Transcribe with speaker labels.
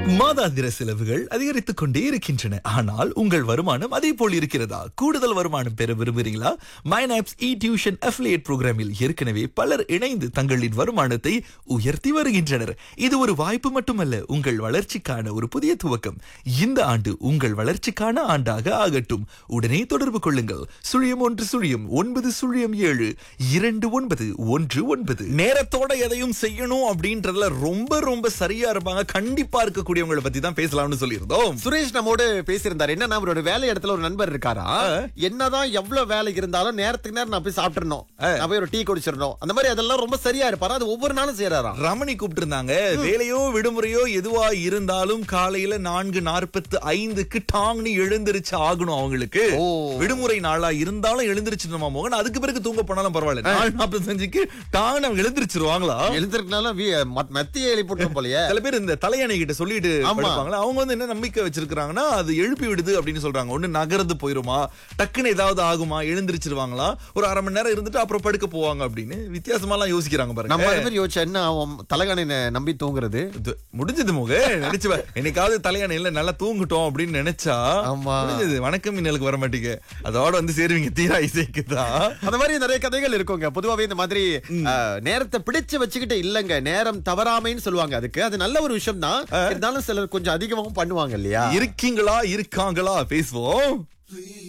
Speaker 1: மாதாந்திர செலவுகள் அதிகரித்துக் கொண்டே இருக்கின்றன ஆனால் உங்கள் வருமானம் அதே போல் இருக்கிறதா கூடுதல் வருமானம் பெற விரும்புகிறீங்களா மைனாப்ஸ் இ டியூஷன் அஃபிலியேட் புரோகிராமில் ஏற்கனவே பலர் இணைந்து தங்களின் வருமானத்தை உயர்த்தி வருகின்றனர் இது ஒரு வாய்ப்பு மட்டுமல்ல உங்கள் வளர்ச்சிக்கான ஒரு புதிய துவக்கம் இந்த ஆண்டு உங்கள் வளர்ச்சிக்கான ஆண்டாக ஆகட்டும் உடனே தொடர்பு கொள்ளுங்கள் சுழியம் ஒன்று சுழியம் ஒன்பது சுழியம் ஏழு இரண்டு ஒன்பது ஒன்று ஒன்பது நேரத்தோட எதையும் செய்யணும் அப்படின்றதுல ரொம்ப ரொம்ப சரியா இருப்பாங்க கண்டிப்பா இருக்கக்கூடியவங்களை பத்தி தான் பேசலாம்னு சொல்லியிருந்தோம்
Speaker 2: சுரேஷ் நம்மோடு பேசியிருந்தாரு என்ன அவரோட வேலை இடத்துல ஒரு நண்பர் இருக்காரா என்னதான் எவ்வளவு வேலை இருந்தாலும் நேரத்துக்கு நேரம் நான் போய் சாப்பிட்டுறணும் நான் போய் ஒரு டீ குடிச்சிடணும் அந்த மாதிரி அதெல்லாம் ரொம்ப சரியா இருப்பாரு அது ஒவ்வொரு நாளும் செய்யறாராம்
Speaker 1: ரமணி கூப்பிட்டு இருந்தாங்க வேலையோ விடுமுறையோ எதுவா இருந்தாலும் காலையில நான்கு நாற்பத்து ஐந்துக்கு டாங்னு எழுந்திருச்சு ஆகணும் அவங்களுக்கு
Speaker 2: ஓ.
Speaker 1: விடுமுறை நாளா இருந்தாலும் எழுந்திருச்சிருமா மோகன் அதுக்கு பிறகு தூங்க போனாலும் பரவாயில்ல நாலு நாற்பத்தஞ்சுக்கு டாங்னு அவங்க எழுந்திருச்சிருவாங்களா
Speaker 2: எழுந்திருக்கனால மத்திய எழுப்பி போட்டோம் போலயே
Speaker 1: சில பேர் இந்த தலையணை கிட்ட சொல்லிட்டு
Speaker 2: ஆமா.
Speaker 1: படுப்பாங்களா அவங்க வந்து என்ன நம்பிக்கை வச்சிருக்காங்கன்னா அது எழுப்பி விடுது அப்படின்னு சொல்றாங்க ஒண்ணு நகர்ந்து போயிருமா டக்குன்னு ஏதாவது ஆகுமா எழுந்திருச்சிருவாங்களா ஒரு அரை மணி நேரம் இருந்துட்டு அப்புறம் படுக்க போவாங்க அப்படின்னு வித்தியாசமா எல்லாம் யோசிக்கிறாங்க
Speaker 2: நம்ம
Speaker 1: பாருங்க
Speaker 2: அது மாதிரி யோசிச்சா என்ன அவன் தலகாணி நம்பி தூங்குறது
Speaker 1: இது முடிஞ்சது முக நினைச்சு பாரு. என்னைக்காவது தலையணையில நல்லா தூங்கிட்டோம் அப்படின்னு நினைச்சா
Speaker 2: ஆமா.
Speaker 1: முடிஞ்சது வணக்கம் மின்னலுக்கு வர மாட்டீங்க அதோட வந்து சேருவீங்க தீரா இசைக்குதான்
Speaker 2: அந்த மாதிரி நிறைய கதைகள் இருக்குங்க பொதுவாவே இந்த மாதிரி அஹ், நேரத்தை பிடிச்சு வச்சுக்கிட்டு இல்லங்க நேரம் தவறாமைன்னு சொல்லுவாங்க அதுக்கு அது நல்ல ஒரு விஷயம் தான் இருந்தாலும் சிலர் கொஞ்சம் அதிகமாகவும் பண்ணுவாங்க இல்லையா
Speaker 1: இருக்கீங்களா இருக்காங்களா பேசுவோம்